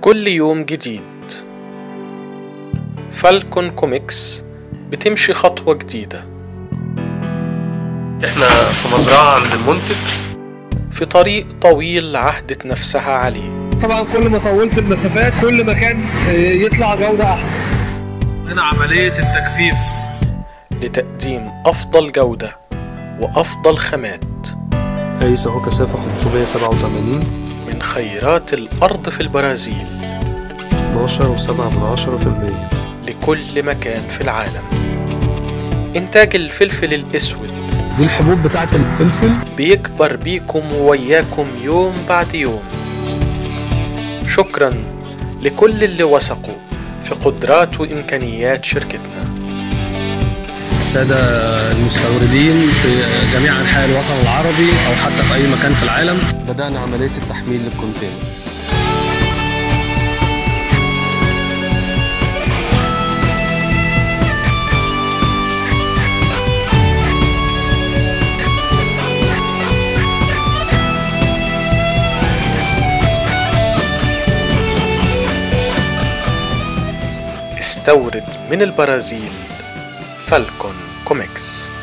كل يوم جديد فالكون كوميكس بتمشي خطوة جديدة احنا في مزرعة عند المنتج في طريق طويل عهدت نفسها عليه طبعا كل ما طولت المسافات كل ما كان آه، يطلع جودة أحسن هنا عملية التجفيف لتقديم أفضل جودة وأفضل خامات قايس اهو كثافة 587 من خيرات الأرض في البرازيل 12 و7 من عشرة في المية لكل مكان في العالم إنتاج الفلفل الأسود دي الحبوب بتاعت الفلفل بيكبر بيكم ووياكم يوم بعد يوم شكرا لكل اللي وثقوا في قدرات وإمكانيات شركتنا السادة المستوردين في جميع أنحاء الوطن العربي أو حتى في أي مكان في العالم بدأنا عملية التحميل للكونتينر استورد من البرازيل فالكون كوميكس